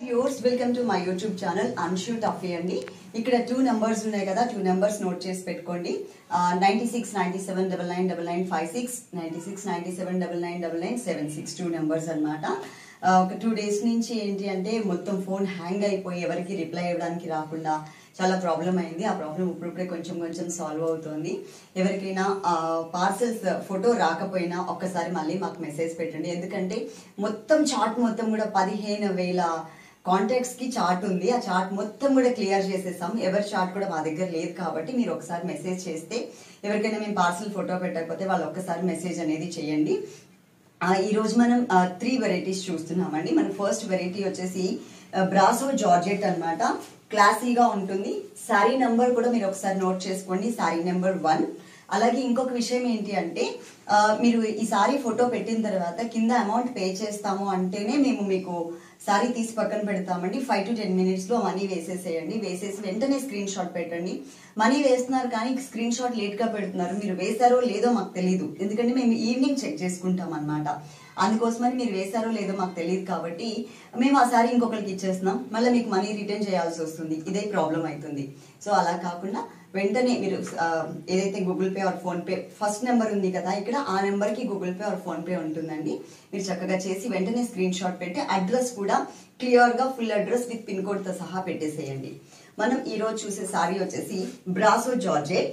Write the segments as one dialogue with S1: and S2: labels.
S1: viewers welcome to my YouTube channel Anshu టఫీ అండి ఇక్కడ టూ నెంబర్స్ ఉన్నాయి కదా టూ నెంబర్స్ నోట్ చేసి పెట్టుకోండి ninety six ninety seven double nine double nine five six ninety six ninety seven double nine double nine seven six two numbers అనమాట ఒక two days నుంచి ఏంటి అంటే మొత్తం ఫోన్ హ్యాంగ్ అయిపోయి ఎవరికి రిప్లై ఇవ్వడానికి రాకుండా చాలా ప్రాబ్లం అయింది ఆ ప్రాబ్లం ఇప్పుడిప్పుడే కొంచెం కొంచెం సాల్వ్ అవుతుంది ఎవరికైనా పార్సల్స్ ఫోటో రాకపోయినా ఒక్కసారి మళ్ళీ మాకు మెసేజ్ పెట్టండి ఎందుకంటే మొత్తం చార్ట్ మొత్తం కూడా పదిహేను వేల కాంటాక్ట్స్ కి చార్ట్ ఉంది ఆ చార్ట్ మొత్తం కూడా క్లియర్ చేసేసాం ఎవరి చార్ట్ కూడా మా దగ్గర లేదు కాబట్టి మీరు ఒకసారి మెసేజ్ చేస్తే ఎవరికైనా మేము పార్సల్ ఫోటో పెట్టకపోతే వాళ్ళు ఒక్కసారి మెసేజ్ అనేది చేయండి ఆ, ఈ రోజు మనం త్రీ వెరైటీస్ చూస్తున్నామండి మన ఫస్ట్ వెరైటీ వచ్చేసి బ్రాసో జార్జెట్ అన్నమాట క్లాసీగా ఉంటుంది శారీ నెంబర్ కూడా మీరు ఒకసారి నోట్ చేసుకోండి శారీ నెంబర్ వన్ అలాగే ఇంకొక విషయం ఏంటి అంటే ఆ, మీరు ఈ సారీ ఫోటో పెట్టిన తర్వాత కింద అమౌంట్ పే చేస్తాము అంటేనే మేము మీకు సారీ తీసి పక్కన పెడతామండి ఫైవ్ టు టెన్ మినిట్స్ లో మనీ వేసేసేయండి వేసేసి వెంటనే స్క్రీన్ షాట్ పెట్టండి మనీ వేస్తున్నారు కానీ స్క్రీన్ షాట్ లేట్ గా పెడుతున్నారు మీరు వేశారో లేదో మాకు తెలియదు ఎందుకంటే మేము ఈవినింగ్ చెక్ చేసుకుంటాం అనమాట అందుకోసమని మీరు వేశారో లేదో మాకు తెలియదు కాబట్టి మేము ఆ సారీ ఇంకొకరికి ఇచ్చేస్తున్నాం మళ్ళీ మీకు మనీ రిటర్న్ చేయాల్సి వస్తుంది ఇదే ప్రాబ్లం అవుతుంది సో అలా కాకుండా వెంటనే మీరు ఆ, ఏదైతే Google Pay or PhonePe first number ఉంది కదా ఇక్కడ ఆ నెంబర్ కి Google Pay or PhonePe ఉంటుందండి మీరు చక్కగా చేసి వెంటనే స్క్రీన్ షాట్ పెట్టి అడ్రస్ కూడా క్లియర్ గా full address with pin code తో సహా పెట్టేసేయండి మనం ఈ రోజు చూసే సారీ వచ్చేసి బ్రాసో జార్జెట్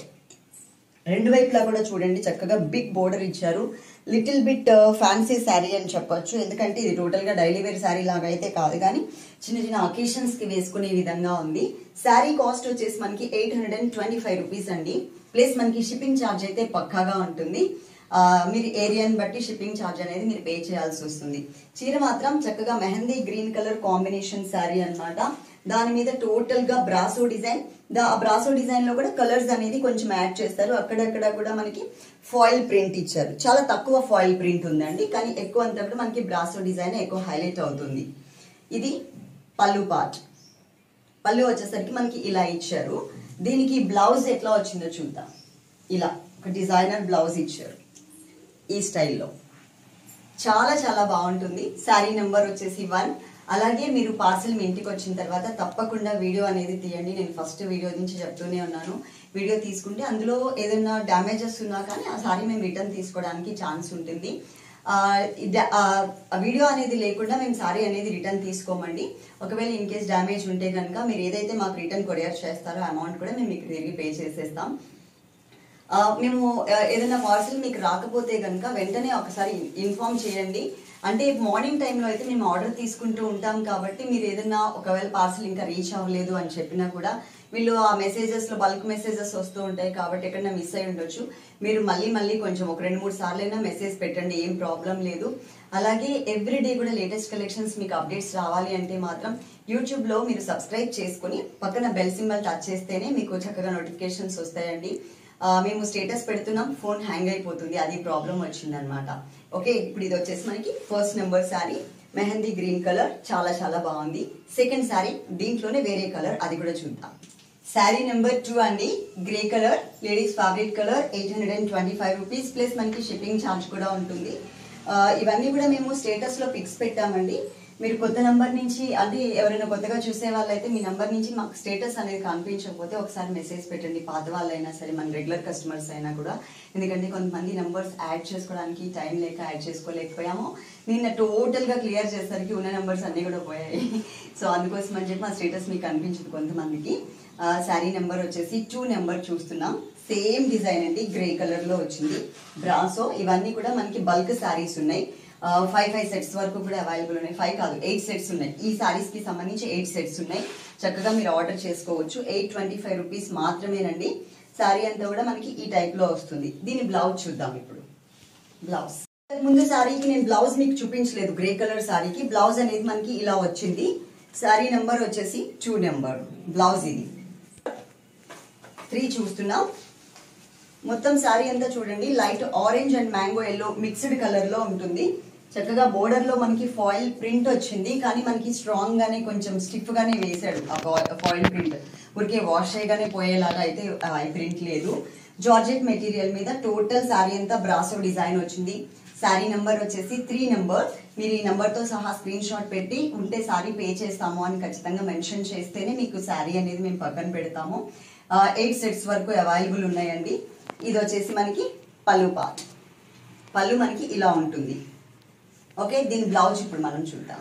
S1: రెండు వైపులా కూడా చూడండి చక్కగా బిగ్ బోర్డర్ ఇచ్చారు లిటిల్ బిట్ ఫ్యాన్సీ శారీ అని చెప్పొచ్చు ఎందుకంటే ఇది టోటల్ గా డైలీ వేర్ శారీ లాగా అయితే కాదు కానీ చిన్న చిన్న అకేషన్స్ కి వేసుకునే విధంగా ఉంది శారీ కాస్ట్ వచ్చేసి మనకి eight hundred and twenty five rupees అండి ప్లస్ మనకి షిప్పింగ్ ఛార్జ్ అయితే పక్కాగా ఉంటుంది ఆ, మీరు ఏరియాని బట్టి షిప్పింగ్ ఛార్జ్ అనేది మీరు పే చేయాల్సి వస్తుంది చీర మాత్రం చక్కగా mehndi green colour combination sari అన్నమాట దాని మీద టోటల్ గా బ్రాసో డిజైన్ దా ఆ బ్రాసో డిజైన్ లో కూడా కలర్స్ అనేది కొంచెం యాడ్ చేస్తారు అక్కడక్కడ కూడా మనకి ఫాయిల్ ప్రింట్ ఇచ్చారు చాలా తక్కువ ఫాయిల్ ప్రింట్ ఉందండి కానీ ఎక్కువ అంతా కూడా మనకి బ్రాసో డిజైన్ ఎక్కువ హైలైట్ అవుతుంది ఇది పళ్ళు పార్ట్ పళ్ళు వచ్చేసరికి మనకి ఇలా ఇచ్చారు దీనికి బ్లౌజ్ ఎట్లా వచ్చిందో చూద్దాం ఇలా ఒక డిజైనర్ బ్లౌజ్ ఇచ్చారు ఈ స్టైల్లో చాలా చాలా బాగుంటుంది శారీ నెంబర్ వచ్చేసి వన్ అలాగే మీరు పార్సిల్ మీ ఇంటికి వచ్చిన తర్వాత తప్పకుండా వీడియో అనేది తీయండి నేను ఫస్ట్ వీడియో నుంచి చెప్తూనే ఉన్నాను వీడియో తీసుకుంటే అందులో ఏదైనా డ్యామేజెస్ ఉన్నా కానీ ఆ సారీ మేము రిటర్న్ తీసుకోవడానికి ఛాన్స్ ఉంటుంది ఆ, ఇద- ఆ, ఆ వీడియో అనేది లేకుండా మేము సారీ అనేది రిటర్న్ తీసుకోమండి ఒకవేళ ఇన్ కేస్ డ్యామేజ్ ఉంటే కనుక మీరు ఏదైతే మాకు రిటర్న్ కొరియర్ చేస్తారో అమౌంట్ కూడా మేము మీకు తిరిగి పే చేసేస్తాం ఆ, మేము ఆ, ఏదైనా పార్సిల్ మీకు రాకపోతే కనుక వెంటనే ఒకసారి ఇన్ఫార్మ్ చేయండి అంటే మార్నింగ్ టైంలో అయితే మేము ఆర్డర్ తీసుకుంటూ ఉంటాం కాబట్టి మీరు ఏదైనా ఒకవేళ పార్సిల్ ఇంకా రీచ్ అవ్వలేదు అని చెప్పినా కూడా వీళ్ళు ఆ మెసేజెస్ లో బల్క్ మెసేజెస్ వస్తూ ఉంటాయి కాబట్టి ఎక్కడైనా మిస్ అయి ఉండొచ్చు మీరు మళ్ళీ మళ్ళీ కొంచెం ఒక రెండు మూడు సార్లు అయినా మెసేజ్ పెట్టండి ఏం ప్రాబ్లం లేదు అలాగే ఎవ్రీ డే కూడా లేటెస్ట్ కలెక్షన్స్ మీకు అప్డేట్స్ రావాలి అంటే మాత్రం యూట్యూబ్ లో మీరు సబ్స్క్రైబ్ చేసుకుని పక్కన బెల్ సింబల్ టచ్ చేస్తేనే మీకు చక్కగా నోటిఫికేషన్స్ వస్తాయండి ఆ, మేము స్టేటస్ పెడుతున్నాం ఫోన్ హ్యాంగ్ అయిపోతుంది అది ప్రాబ్లం వచ్చింది అనమాట ఓకే ఇప్పుడు ఇది వచ్చేసి మనకి first number sari mehndi green colour చాలా చాలా బాగుంది సెకండ్ శారీ దీంట్లోనే వేరే కలర్ అది కూడా చూద్దాం శారీ నెంబర్ టూ అండి grey colour ladies favourite colour eight hundred and twenty five rupees plus మనకి షిప్పింగ్ ఛార్జ్ కూడా ఉంటుంది ఆ, ఇవన్నీ కూడా మేము స్టేటస్ లో పిక్స్ పెట్టామండి మీరు కొత్త నంబర్ నుంచి అంటే ఎవరైనా కొత్తగా చూసే వాళ్ళైతే మీ నంబర్ నుంచి మాకు స్టేటస్ అనేది కనిపించకపోతే ఒకసారి మెసేజ్ పెట్టండి పాత వాళ్ళైనా సరే మన రెగ్యులర్ కస్టమర్స్ అయినా కూడా ఎందుకంటే కొంతమంది నంబర్స్ యాడ్ చేసుకోవడానికి టైం లేక యాడ్ చేసుకోలేకపోయాము నిన్న టోటల్ గా క్లియర్ చేసరికి ఉన్న నంబర్స్ అన్ని కూడా పోయాయి సో అందుకోసం అని చెప్పి మా స్టేటస్ మీకు కనిపించదు కొంతమందికి శారీ నెంబర్ వచ్చేసి టూ నెంబర్ చూస్తున్నాం సేమ్ డిజైన్ అండి గ్రే కలర్ లో వచ్చింది బ్రాసో ఇవన్నీ కూడా మనకి బల్క్ శారీస్ ఉన్నాయి ఫైవ్ ఫైవ్ సెట్స్ వరకు కూడా అవైలబుల్ ఉన్నాయి ఫైవ్ కాదు ఎయిట్ సెట్స్ ఉన్నాయి ఈ సారీస్ కి సంబంధించి ఎయిట్ సెట్స్ ఉన్నాయి చక్కగా మీరు ఆర్డర్ చేసుకోవచ్చు ఎయిట్ ట్వంటీ ఫైవ్ రూపీస్ మాత్రమేనండి శారీ అంతా కూడా మనకి ఈ టైప్ లో వస్తుంది దీని బ్లౌజ్ చూద్దాం ఇప్పుడు బ్లౌజ్ ముందు శారీకి నేను బ్లౌజ్ మీకు చూపించలేదు గ్రే కలర్ శారీకి బ్లౌజ్ అనేది మనకి ఇలా వచ్చింది శారీ నెంబర్ వచ్చేసి టూ నెంబర్ బ్లౌజ్ ఇది త్రీ చూస్తున్నాం మొత్తం శారీ అంతా చూడండి light orange and mango yellow mixed colour లో ఉంటుంది చక్కగా బోర్డర్ లో మనకి ఫాయిల్ ప్రింట్ వచ్చింది కానీ మనకి స్ట్రాంగ్ గానే కొంచెం స్టిఫ్ గానే వేసాడు ఆ ఫాయిల్ ప్రింట్ ఊరికే వాష్ చేయగానే పోయేలాగా అయితే ఆ ప్రింట్ లేదు జార్జెట్ మెటీరియల్ మీద టోటల్ శారీ అంతా బ్రాసో డిజైన్ వచ్చింది శారీ నెంబర్ వచ్చేసి త్రీ నెంబర్ మీరు ఈ నెంబర్తో సహా స్క్రీన్ షాట్ పెట్టి ఉంటే సారీ పే చేస్తాము అని ఖచ్చితంగా మెన్షన్ చేస్తేనే మీకు శారీ అనేది మేము పక్కన పెడతాము ఎయిట్ సెట్స్ వరకు అవైలబుల్ ఉన్నాయండి ఇది వచ్చేసి మనకి పళ్ళు పార్ట్ పళ్ళు మనకి ఇలా ఉంటుంది ఓకే దీని బ్లౌజ్ ఇప్పుడు మనం చూద్దాం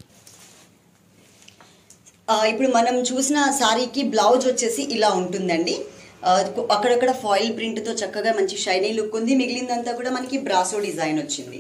S1: ఆ, ఇప్పుడు మనం చూసిన శారీకి బ్లౌజ్ వచ్చేసి ఇలా ఉంటుందండి ఆ, అక్కడక్కడ ఫాయిల్ ప్రింట్తో చక్కగా మంచి షైనీ లుక్ ఉంది మిగిలిందంతా కూడా మనకి బ్రాసో డిజైన్ వచ్చింది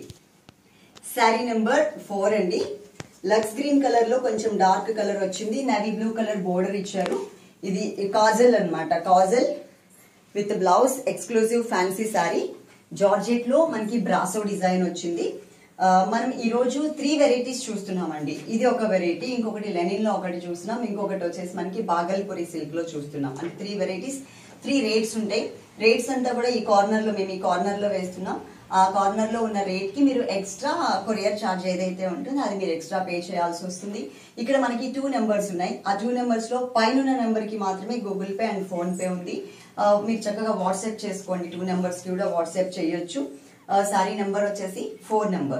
S1: శారీ నెంబర్ ఫోర్ అండి లక్స్ గ్రీన్ కలర్ లో కొంచెం డార్క్ కలర్ వచ్చింది నవీ బ్లూ కలర్ బోర్డర్ ఇచ్చారు ఇది కాజల్ అన్నమాట kajal with blouse exclusive fancy sari georgette లో మనకి బ్రాసో డిజైన్ వచ్చింది ఆ, మనం ఈ రోజు త్రీ వెరైటీస్ చూస్తున్నామండి ఇది ఒక వెరైటీ ఇంకొకటి లెనిన్ లో ఒకటి చూస్తున్నాం ఇంకొకటి వచ్చేసి మనకి బాగల్పురి సిల్క్ లో చూస్తున్నాం అంటే త్రీ వెరైటీస్ త్రీ రేట్స్ ఉంటాయి రేట్స్ అంతా కూడా ఈ కార్నర్ లో మేము ఈ కార్నర్ లో వేస్తున్నాం ఆ కార్నర్ లో ఉన్న రేట్ కి మీరు ఎక్స్ట్రా కొరియర్ ఛార్జ్ ఏదైతే ఉంటుందో అది మీరు ఎక్స్ట్రా పే చేయాల్సి వస్తుంది ఇక్కడ మనకి టూ నెంబర్స్ ఉన్నాయి ఆ టూ నెంబర్స్ లో పైన నెంబర్ కి మాత్రమే Google Pay and PhonePe ఉంది ఆ, మీరు చక్కగా వాట్సాప్ చేసుకోండి టూ నెంబర్స్ కి కూడా వాట్సాప్ చేయొచ్చు సారీ నెంబర్ వచ్చేసి ఫోర్ నెంబర్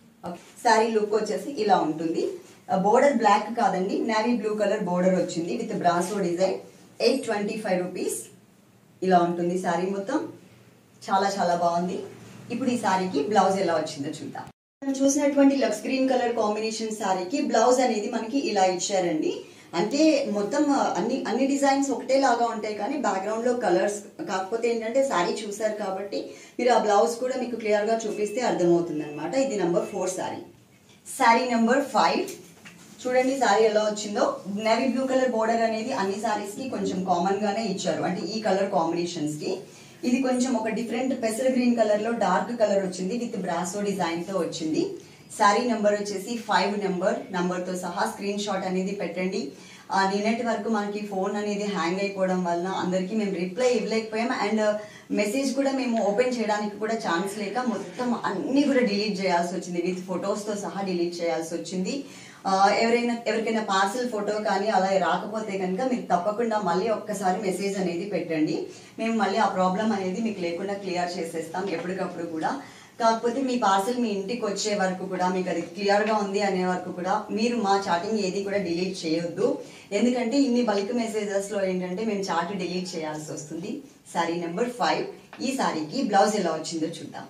S1: సారీ లుక్ వచ్చేసి ఇలా ఉంటుంది బోర్డర్ బ్లాక్ కాదండి నావీ బ్లూ కలర్ బోర్డర్ వచ్చింది with brasso design eight twenty five rupees ఇలా ఉంటుంది శారీ మొత్తం చాలా చాలా బాగుంది ఇప్పుడు ఈ శారీకి బ్లౌజ్ ఎలా వచ్చిందో చూద్దాం మనం చూసినటువంటి లక్స్ గ్రీన్ కలర్ కాంబినేషన్ శారీకి బ్లౌజ్ అనేది మనకి ఇలా ఇచ్చారండి అంటే మొత్తం ఆ, అన్ని అన్ని డిజైన్స్ ఒకటే లాగా ఉంటాయి కానీ బ్యాక్గ్రౌండ్ లో కలర్స్ కాకపోతే ఏంటంటే శారీ చూసారు కాబట్టి మీరు ఆ బ్లౌజ్ కూడా మీకు క్లియర్ గా చూపిస్తే అర్థమవుతుంది అనమాట ఇది number four sari sari number five చూడండి శారీ ఎలా వచ్చిందో నేవీ బ్లూ కలర్ బోర్డర్ అనేది అన్ని శారీస్ కి కొంచెం కామన్ గానే ఇచ్చారు అంటే ఈ కలర్ కాంబినేషన్స్ కి ఇది కొంచెం ఒక డిఫరెంట్ పెసర్ గ్రీన్ కలర్ లో డార్క్ కలర్ వచ్చింది విత్ బ్రాసో డిజైన్ తో వచ్చింది శారీ నెంబర్ వచ్చేసి ఫైవ్ నెంబర్ నెంబర్ తో సహా స్క్రీన్ షాట్ అనేది పెట్టండి ఆ, నిన్నటి వరకు మనకి ఫోన్ అనేది హ్యాంగ్ అయిపోవడం వలన అందరికీ మేము రిప్లై ఇవ్వలేకపోయాం అండ్ మెసేజ్ కూడా మేము ఓపెన్ చేయడానికి కూడా ఛాన్స్ లేక మొత్తం అన్ని కూడా డిలీట్ చేయాల్సి వచ్చింది విత్ ఫొటోస్ తో సహా డిలీట్ చేయాల్సి వచ్చింది ఆ, ఎవరైనా ఎవరికైనా పార్సల్ ఫోటో కానీ అలా రాకపోతే కనుక మీకు తప్పకుండా మళ్ళీ ఒక్కసారి మెసేజ్ అనేది పెట్టండి మేము మళ్ళీ ఆ ప్రాబ్లం అనేది మీకు లేకుండా క్లియర్ చేసేస్తాం ఎప్పటికప్పుడు కూడా కాకపోతే మీ పార్సల్ మీ ఇంటికి వచ్చే వరకు కూడా మీకు అది క్లియర్ గా ఉంది అనే వరకు కూడా మీరు మా చాటింగ్ ఏది కూడా డిలీట్ చేయొద్దు ఎందుకంటే ఇన్ని బల్క్ మెసేజెస్ లో ఏంటంటే మేము చాట్ డిలీట్ చేయాల్సి వస్తుంది సారీ నెంబర్ ఫైవ్ ఈ సారీకి బ్లౌజ్ ఎలా వచ్చిందో చూద్దాం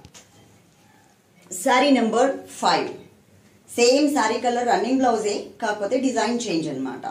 S1: sari number five same sari colour running బ్లౌజే కాకపోతే డిజైన్ చేంజ్ అన్నమాట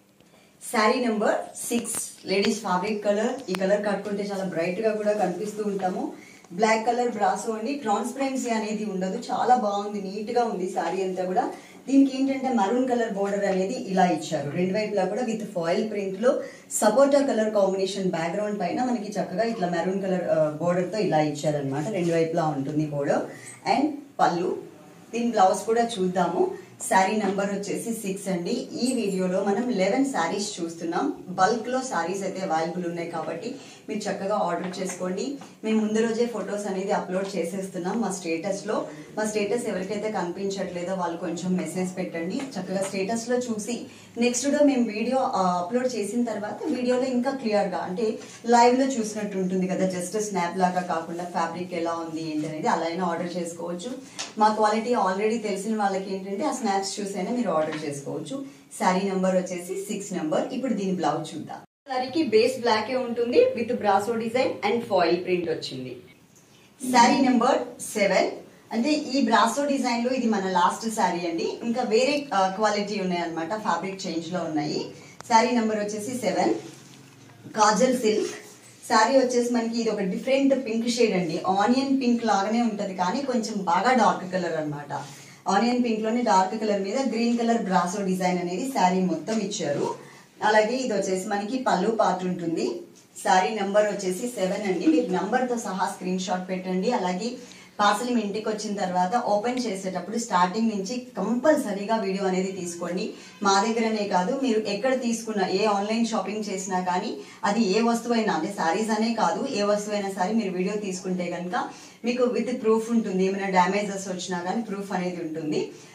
S1: sari number six ladies fabric colour ఈ కలర్ కట్టుకుంటే చాలా బ్రైట్ గా కూడా కనిపిస్తూ ఉంటాము బ్లాక్ కలర్ బ్రాసో అండి ట్రాన్స్పరెన్సీ అనేది ఉండదు చాలా బాగుంది నీట్ గా ఉంది శారీ అంతా కూడా దీనికి ఏంటంటే మరూన్ కలర్ బోర్డర్ అనేది ఇలా ఇచ్చారు రెండు వైపులా కూడా విత్ ఫాయిల్ ప్రింట్ లో సపోటా కలర్ కాంబినేషన్ బ్యాక్గ్రౌండ్ పైన మనకి చక్కగా ఇట్లా మెరూన్ కలర్ బోర్డర్ తో ఇలా ఇచ్చారనమాట రెండు వైపులా ఉంటుంది బోర్డర్ అండ్ పళ్ళు దీని బ్లౌజ్ కూడా చూద్దాము శారీ నంబర్ వచ్చేసి సిక్స్ అండి ఈ వీడియోలో మనం లెవెన్ శారీస్ చూస్తున్నాం బల్క్ లో శారీస్ అయితే అవైలబుల్ ఉన్నాయి కాబట్టి మీరు చక్కగా ఆర్డర్ చేసుకోండి మేము ముందు రోజే ఫొటోస్ అనేది అప్లోడ్ చేసేస్తున్నాం మా స్టేటస్ లో మా స్టేటస్ ఎవరికైతే కనిపించట్లేదో వాళ్ళు కొంచెం మెసేజ్ పెట్టండి చక్కగా స్టేటస్ లో చూసి నెక్స్ట్ డే మేము వీడియో అప్లోడ్ చేసిన తర్వాత వీడియోలో ఇంకా క్లియర్ గా అంటే లైవ్ లో చూసినట్టు ఉంటుంది కదా జస్ట్ స్నాప్ లాగా కాకుండా ఫ్యాబ్రిక్ ఎలా ఉంది ఏంటి అనేది అలా అయినా ఆర్డర్ చేసుకోవచ్చు మా క్వాలిటీ ఆల్రెడీ తెలిసిన వాళ్ళకి ఏంటంటే ఆ స్నాప్స్ చూసైనా మీరు ఆర్డర్ చేసుకోవచ్చు శారీ నెంబర్ వచ్చేసి సిక్స్ నెంబర్ ఇప్పుడు దీని బ్లౌజ్ చూద్దాం శారీకి బేస్ బ్లాక్ ఏ ఉంటుంది with brasso design and foil print వచ్చింది శారీ నెంబర్ సెవెన్ అంటే ఈ బ్రాసో డిజైన్ లో ఇది మన లాస్ట్ శారీ అండి ఇంకా వేరే క్వాలిటీ ఉన్నాయి అనమాట ఫ్యాబ్రిక్ చేంజ్ లో ఉన్నాయి శారీ నెంబర్ వచ్చేసి సెవెన్ కాజల్ సిల్క్ శారీ వచ్చేసి మనకి ఇది ఒక డిఫరెంట్ పింక్ షేడ్ అండి ఆనియన్ పింక్ లాగానే ఉంటది కానీ కొంచెం బాగా డార్క్ కలర్ అన్నమాట ఆనియన్ పింక్ లోనే డార్క్ కలర్ మీద గ్రీన్ కలర్ బ్రాసో డిజైన్ అనేది శారీ మొత్తం ఇచ్చారు అలాగే ఇది వచ్చేసి మనకి పళ్ళు పార్ట్ ఉంటుంది శారీ నంబర్ వచ్చేసి సెవెన్ అండి మీరు నంబర్ తో సహా స్క్రీన్ షాట్ పెట్టండి అలాగే పార్సల్ మీ ఇంటికి వచ్చిన తర్వాత ఓపెన్ చేసేటప్పుడు స్టార్టింగ్ నుంచి కంపల్సరీగా వీడియో అనేది తీసుకోండి మా దగ్గరనే కాదు మీరు ఎక్కడ తీసుకున్నా ఏ ఆన్లైన్ షాపింగ్ చేసినా కానీ అది ఏ వస్తువైనా అంటే శారీస్ అనే కాదు ఏ వస్తువైనా సరే మీరు వీడియో తీసుకుంటే కనుక మీకు విత్ ప్రూఫ్ ఉంటుంది ఏమైనా డ్యామేజెస్ వచ్చినా కానీ ప్రూఫ్ అనేది ఉంటుంది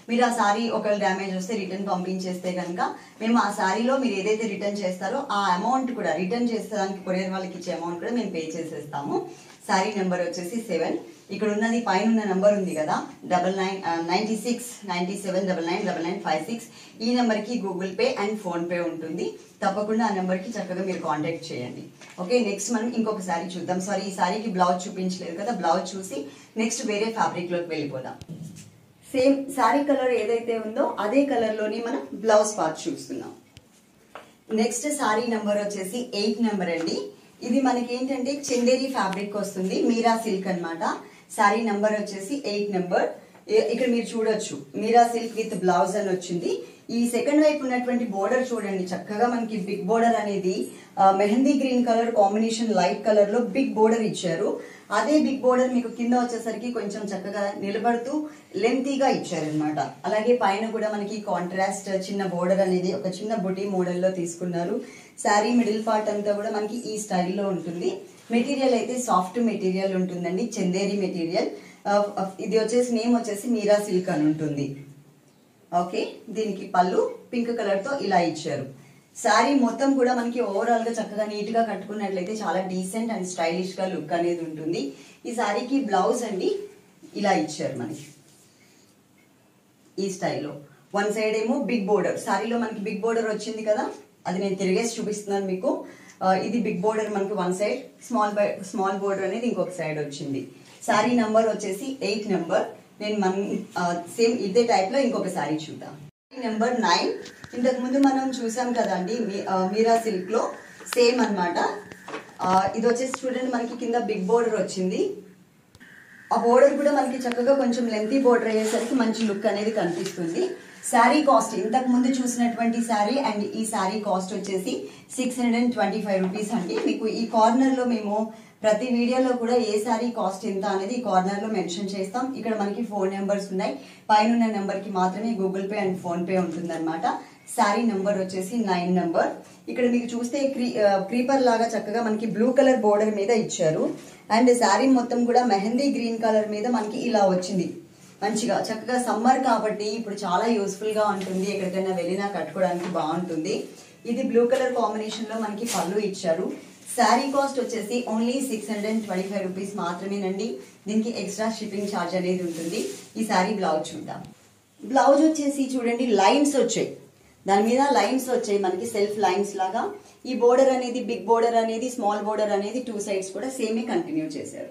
S1: మీరు ఆ సారీ ఒకవేళ డ్యామేజ్ వస్తే రిటర్న్ పంపించేస్తే కనుక మేము ఆ సారీలో మీరు ఏదైతే రిటర్న్ చేస్తారో ఆ అమౌంట్ కూడా రిటర్న్ చేసేదానికి కొరియర్ వాళ్ళకి ఇచ్చే అమౌంట్ కూడా మేము పే చేసేస్తాము సారీ నెంబర్ వచ్చేసి సెవెన్ ఇక్కడ ఉన్నది పైన ఉన్న నెంబర్ ఉంది కదా double nine ninety six ninety seven double nine double nine five six ఈ నెంబర్కి Google Pay and PhonePe ఉంటుంది తప్పకుండా ఆ నెంబర్కి చక్కగా మీరు కాంటాక్ట్ చేయండి ఓకే నెక్స్ట్ మనం ఇంకొక సారీ చూద్దాం సారీ ఈ సారీకి బ్లౌజ్ చూపించలేదు కదా బ్లౌజ్ చూసి నెక్స్ట్ వేరే ఫ్యాబ్రిక్లోకి వెళ్ళిపోదాం సేమ్ సారీ కలర్ ఏదైతే ఉందో అదే కలర్లోని మనం బ్లౌజ్ పార్ట్ చూస్తున్నాం నెక్స్ట్ సారీ నెంబర్ వచ్చేసి ఎయిట్ నెంబర్ అండి ఇది మనకి ఏంటంటే చందేరి ఫ్యాబ్రిక్ వస్తుంది మీరా సిల్క్ అన్నమాట సారీ నెంబర్ వచ్చేసి ఎయిట్ నెంబర్ ఇక్కడ మీరు చూడొచ్చు మీరా సిల్క్ విత్ బ్లౌజ్ అని వచ్చింది ఈ సెకండ్ వైపు ఉన్నటువంటి బోర్డర్ చూడండి చక్కగా మనకి బిగ్ బోర్డర్ అనేది ఆ, mehndi green colour combination light colour లో బిగ్ బోర్డర్ ఇచ్చారు అదే బిగ్ బోర్డర్ మీకు కింద వచ్చేసరికి కొంచెం చక్కగా నిలబడుతూ లెంతీగా ఇచ్చారనమాట అలాగే పైన కూడా మనకి కాంట్రాస్ట్ చిన్న బోర్డర్ అనేది ఒక చిన్న బుటీ మోడల్లో తీసుకున్నారు శారీ మిడిల్ పార్ట్ అంతా కూడా మనకి ఈ స్టైల్లో ఉంటుంది మెటీరియల్ అయితే సాఫ్ట్ మెటీరియల్ ఉంటుందండి చందేరి మెటీరియల్ ఇది వచ్చేసి నేమ్ వచ్చేసి మీరా సిల్క్ అని ఉంటుంది ఓకే దీనికి పళ్ళు పింక్ కలర్ తో ఇలా ఇచ్చారు శారీ మొత్తం కూడా మనకి ఓవరాల్ గా చక్కగా నీట్ గా కట్టుకున్నట్లయితే చాలా డీసెంట్ అండ్ స్టైలిష్ గా లుక్ అనేది ఉంటుంది ఈ శారీకి బ్లౌజ్ అండి ఇలా ఇచ్చారు మనకి ఈ స్టైల్లో వన్ సైడ్ ఏమో బిగ్ బోర్డర్ శారీలో మనకి బిగ్ బోర్డర్ వచ్చింది కదా అది నేను తిరిగేసి చూపిస్తున్నాను మీకు ఆ, ఇది బిగ్ బోర్డర్ మనకి one side small small border అనేది ఇంకొక సైడ్ వచ్చింది శారీ నంబర్ వచ్చేసి ఎయిట్ నెంబర్ నేను మన సేమ్ ఇదే టైప్ లో ఇంకొక శారీ చూద్దాం నెంబర్ నైన్ ఇంతకు ముందు మనం చూసాం కదండి మీ- ఆ, మీరా సిల్క్ లో సేమ్ అన్నమాట ఆ, ఇది వచ్చేసి చూడండి మనకి కింద బిగ్ బోర్డర్ వచ్చింది ఆ బోర్డర్ కూడా మనకి చక్కగా కొంచెం లెంతీ బోర్డర్ అయ్యేసరికి మంచి లుక్ అనేది కనిపిస్తుంది శారీ కాస్ట్ ఇంతకు ముందు చూసినటువంటి శారీ అండ్ ఈ శారీ కాస్ట్ వచ్చేసి six hundred and twenty five rupees అండి మీకు ఈ కార్నర్ లో మేము ప్రతి వీడియోలో కూడా ఏ శారీ కాస్ట్ ఎంత అనేది ఈ కార్నర్ లో మెన్షన్ చేస్తాం ఇక్కడ మనకి ఫోన్ నెంబర్స్ ఉన్నాయి పైన ఉన్న నెంబర్ కి మాత్రమే Google Pay and PhonePe ఉంటుందన్నమాట శారీ నెంబర్ వచ్చేసి నైన్ నెంబర్ ఇక్కడ మీకు చూస్తే క్రీ క్రీపర్ లాగా చక్కగా మనకి బ్లూ కలర్ బోర్డర్ మీద ఇచ్చారు అండ్ శారీ మొత్తం కూడా మెహందీ గ్రీన్ కలర్ మీద మనకి ఇలా వచ్చింది మంచిగా చక్కగా సమ్మర్ కాబట్టి ఇప్పుడు చాలా యూస్ఫుల్ గా ఉంటుంది ఎక్కడికైనా వెళ్ళినా కట్టుకోవడానికి బాగుంటుంది ఇది బ్లూ కలర్ కాంబినేషన్ లో మనకి పళ్ళు ఇచ్చారు శారీ కాస్ట్ వచ్చేసి only six hundred and twenty five rupees మాత్రమేనండి దీనికి ఎక్స్ట్రా షిప్పింగ్ ఛార్జ్ అనేది ఉంటుంది ఈ శారీ బ్లౌజ్ చూద్దాం బ్లౌజ్ వచ్చేసి చూడండి లైన్స్ వచ్చాయి దాని మీద లైన్స్ వచ్చాయి మనకి సెల్ఫ్ లైన్స్ లాగా ఈ బోర్డర్ అనేది బిగ్ బోర్డర్ అనేది స్మాల్ బోర్డర్ అనేది టూ సైడ్స్ కూడా సేమే కంటిన్యూ చేశారు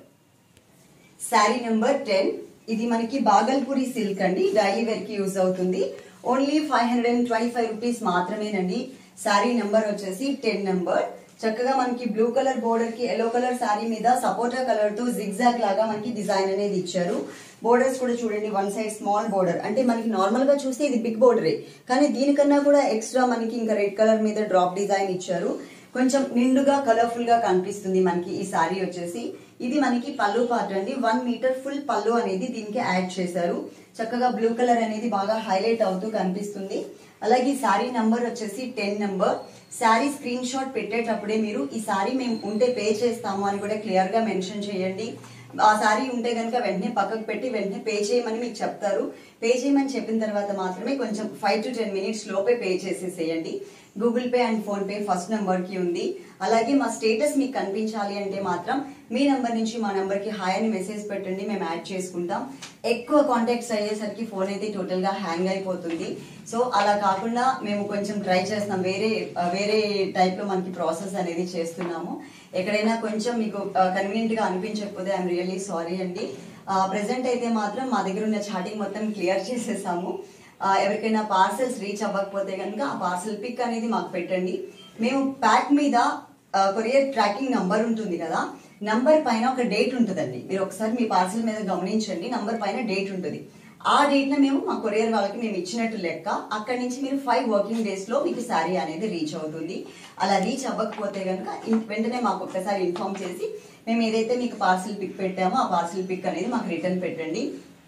S1: శారీ నెంబర్ టెన్ ఇది మనకి బాగల్పూరి సిల్క్ అండి డైలీ వేర్ కి యూజ్ అవుతుంది only five hundred and twenty five rupees మాత్రమేనండి శారీ నెంబర్ వచ్చేసి టెన్ నెంబర్ చక్కగా మనకి బ్లూ కలర్ బోర్డర్ కి ఎల్లో కలర్ శారీ మీద సపోటా కలర్ తో జిగ్జాగ్ లాగా మనకి డిజైన్ అనేది ఇచ్చారు బోర్డర్స్ కూడా చూడండి వన్ సైడ్ స్మాల్ బోర్డర్ అంటే మనకి నార్మల్ గా చూస్తే ఇది బిగ్ బోర్డరే కానీ దీనికన్నా కూడా ఎక్స్ట్రా మనకి ఇంకా రెడ్ కలర్ మీద డ్రాప్ డిజైన్ ఇచ్చారు కొంచెం నిండుగా కలర్ఫుల్ గా కనిపిస్తుంది మనకి ఈ సారీ వచ్చేసి ఇది మనకి పళ్ళు పార్ట్ అండి వన్ మీటర్ ఫుల్ పళ్ళు అనేది దీనికి యాడ్ చేశారు చక్కగా బ్లూ కలర్ అనేది బాగా హైలైట్ అవుతూ కనిపిస్తుంది అలాగే ఈ శారీ నంబర్ వచ్చేసి ten number sari screenshot పెట్టేటప్పుడే మీరు ఈ శారీ మేము ఉంటే పే చేస్తాము అని కూడా క్లియర్ గా మెన్షన్ చేయండి ఆ శారీ ఉంటే కనుక వెంటనే పక్కకు పెట్టి వెంటనే పే చేయమని మీకు చెప్తారు పే చేయమని చెప్పిన తర్వాత మాత్రమే కొంచెం ఫైవ్ టు టెన్ మినిట్స్ లోపే పే చేసేసేయండి Google Pay and PhonePe first number కి ఉంది అలాగే మా స్టేటస్ మీకు కనిపించాలి అంటే మాత్రం మీ నంబర్ నుంచి మా నంబర్ కి హాయ్ అని మెసేజ్ పెట్టండి మేము యాడ్ చేసుకుంటాం ఎక్కువ కాంటాక్ట్స్ అయ్యేసరికి ఫోన్ అయితే టోటల్ గా హ్యాంగ్ అయిపోతుంది సో అలా కాకుండా మేము కొంచెం ట్రై చేస్తున్నాం వేరే ఆ, వేరే టైప్ లో మనకి ప్రాసెస్ అనేది చేస్తున్నాము ఎక్కడైనా కొంచెం మీకు కన్వీనియంట్ గా అనిపించకపోతే ఐఎమ్ రియల్లీ సారీ అండి ప్రెసెంట్ అయితే మాత్రం మా దగ్గర ఉన్న చాటింగ్ మొత్తం క్లియర్ చేసేసాము ఆ, ఎవరికైనా పార్సెల్స్ రీచ్ అవ్వకపోతే కనుక ఆ పార్సెల్ పిక్ అనేది మాకు పెట్టండి మేము ప్యాక్ మీద కొరియర్ ట్రాకింగ్ నంబర్ ఉంటుంది కదా నంబర్ పైన ఒక డేట్ ఉంటుందండి మీరు ఒకసారి మీ పార్సెల్ మీద గమనించండి నంబర్ పైన డేట్ ఉంటుంది ఆ డేట్ న మేము మా కొరియర్ వాళ్ళకి మేము ఇచ్చినట్టు లెక్క అక్కడి నుంచి మీరు ఫైవ్ వర్కింగ్ డేస్ లో మీకు శారీ అనేది రీచ్ అవుతుంది అలా రీచ్ అవ్వకపోతే కనుక ఇన్- వెంటనే మాకు ఒక్కసారి ఇన్ఫార్మ్ చేసి మేము ఏదైతే మీకు పార్సెల్ పిక్ పెట్టామో ఆ పార్సెల్ పిక్ అనేది మాకు రిటర్న్ పెట్టండి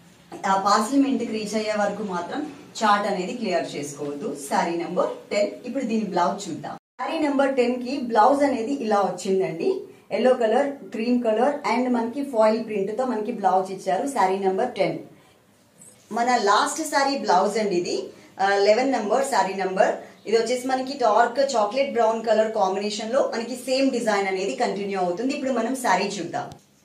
S1: ఆ పార్సల్ మీ ఇంటికి రీచ్ అయ్యే వరకు మాత్రం చార్ట్ అనేది క్లియర్ చేసుకోవద్దు శారీ నెంబర్ టెన్ ఇప్పుడు దీని బ్లౌజ్ చూద్దాం శారీ నెంబర్ టెన్ కి బ్లౌజ్ అనేది ఇలా వచ్చిందండి yellow colour cream colour and మనకి ఫాయిల్ ప్రింట్ తో మనకి బ్లౌజ్ ఇచ్చారు శారీ నెంబర్ టెన్ మన లాస్ట్ సారీ బ్లౌజ్ అండి ఇది లెవెన్ నంబర్ సారీ నంబర్ ఇది వచ్చేసి మనకి dark chocolate brown colour combination లో మనకి సేమ్ డిజైన్ అనేది కంటిన్యూ అవుతుంది ఇప్పుడు మనం సారీ చూద్దాం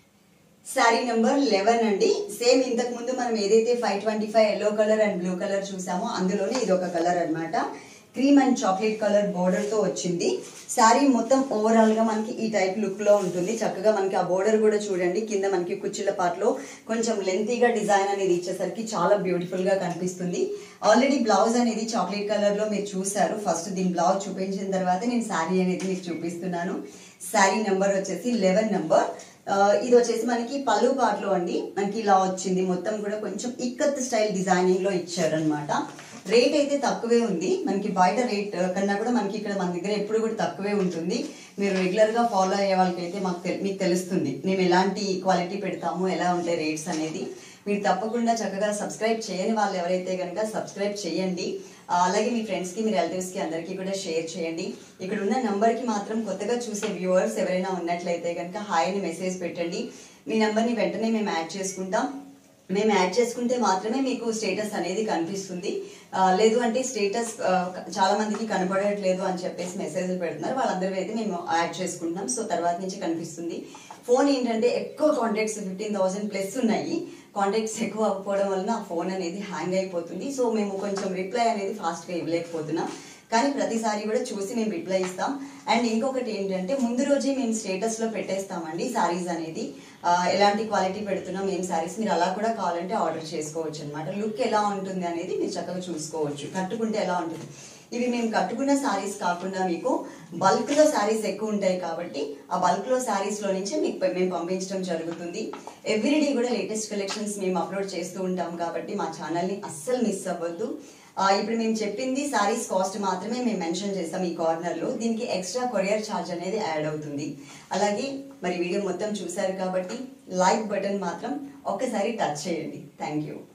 S1: శారీ నెంబర్ లెవెన్ అండి సేమ్ ఇంతకు ముందు మనం ఏదైతే five twenty five yellow colour and blue colour చూసామో అందులోనే ఇది ఒక కలర్ అన్నమాట cream and chocolate colour border తో వచ్చింది శారీ మొత్తం ఓవరాల్ గా మనకి ఈ టైప్ లుక్ లో ఉంటుంది చక్కగా మనకి ఆ బోర్డర్ కూడా చూడండి కింద మనకి కుచ్చిళ్ళ పాటలో కొంచెం లెంతీగా డిజైన్ అనేది ఇచ్చేసరికి చాలా బ్యూటిఫుల్ గా కనిపిస్తుంది ఆల్రెడీ బ్లౌజ్ అనేది చాక్లెట్ కలర్ లో మీరు చూసారు ఫస్ట్ దీని బ్లౌజ్ చూపించిన తర్వాత నేను శారీ అనేది మీకు చూపిస్తున్నాను శారీ నెంబర్ వచ్చేసి లెవెన్ నెంబర్ ఆ, ఇది వచ్చేసి మనకి పళ్ళు పాటలో అండి మనకి ఇలా వచ్చింది మొత్తం కూడా కొంచెం ఇక్కత్ స్టైల్ డిజైనింగ్ లో ఇచ్చారనమాట రేట్ అయితే తక్కువే ఉంది మనకి బయట రేట్ కన్నా కూడా మనకి ఇక్కడ మన దగ్గర ఎప్పుడు కూడా తక్కువే ఉంటుంది మీరు రెగ్యులర్ గా ఫాలో అయ్యే వాళ్ళకైతే మాకు తెల్- మీకు తెలుస్తుంది మేము ఎలాంటి క్వాలిటీ పెడతాము ఎలా ఉంటాయి రేట్స్ అనేది మీరు తప్పకుండా చక్కగా సబ్స్క్రైబ్ చేయని వాళ్ళు ఎవరైతే కనుక సబ్స్క్రైబ్ చేయండి ఆ, అలాగే మీ ఫ్రెండ్స్ కి మీ రిలేటివ్స్ కి అందరికీ కూడా షేర్ చేయండి ఇక్కడ ఉన్న నంబర్ కి మాత్రం కొత్తగా చూసే వ్యూవర్స్ ఎవరైనా ఉన్నట్లయితే కనుక హాయ్ అని మెసేజ్ పెట్టండి మీ నంబర్ ని వెంటనే మేము యాడ్ చేసుకుంటాం మేము యాడ్ చేసుకుంటే మాత్రమే మీకు స్టేటస్ అనేది కనిపిస్తుంది ఆ, లేదు అంటే స్టేటస్ చాలా మందికి కనపడట్లేదు అని చెప్పేసి మెసేజ్లు పెడుతున్నారు వాళ్ళందరూ అయితే మేము యాడ్ చేసుకుంటున్నాం సో తర్వాత నుంచి కనిపిస్తుంది ఫోన్ ఏంటంటే ఎక్కువ కాంటాక్ట్స్ ఫిఫ్టీన్ థౌసండ్ ప్లస్ ఉన్నాయి కాంటాక్ట్స్ ఎక్కువ అవ్వకపోవడం వలన ఆ ఫోన్ అనేది హ్యాంగ్ అయిపోతుంది సో మేము కొంచెం రిప్లై అనేది ఫాస్ట్గా ఇవ్వలేకపోతున్నాం కానీ ప్రతిసారి కూడా చూసి మేము రిప్లై ఇస్తాం అండ్ ఇంకొకటి ఏంటంటే ముందు రోజే మేము స్టేటస్ లో పెట్టేస్తామండి సారీస్ అనేది ఆ, ఎలాంటి క్వాలిటీ పెడుతున్నాం ఏం సారీస్ మీరు అలా కూడా కావాలంటే ఆర్డర్ చేసుకోవచ్చు అనమాట లుక్ ఎలా ఉంటుంది అనేది మీరు చక్కగా చూసుకోవచ్చు కట్టుకుంటే ఎలా ఉంటుంది ఇవి మేము కట్టుకున్న సారీస్ కాకుండా మీకు బల్క్ లో సారీస్ ఎక్కువ ఉంటాయి కాబట్టి ఆ బల్క్ లో సారీస్ లో నుంచి మీకు ప- మేము పంపించడం జరుగుతుంది ఎవ్రీడే కూడా లేటెస్ట్ కలెక్షన్స్ మేము అప్లోడ్ చేస్తూ ఉంటాం కాబట్టి మా ఛానల్ ని అస్సలు మిస్ అవ్వద్దు ఆ, ఇప్పుడు మేము చెప్పింది సారీస్ కాస్ట్ మాత్రమే మేము మెన్షన్ చేస్తాం ఈ కార్నర్ లో దీనికి ఎక్స్ట్రా కొరియర్ ఛార్జ్ అనేది యాడ్ అవుతుంది అలాగే మరి వీడియో మొత్తం చూశారు కాబట్టి లైక్ బటన్ మాత్రం ఒక్కసారి టచ్ చేయండి థ్యాంక్ యూ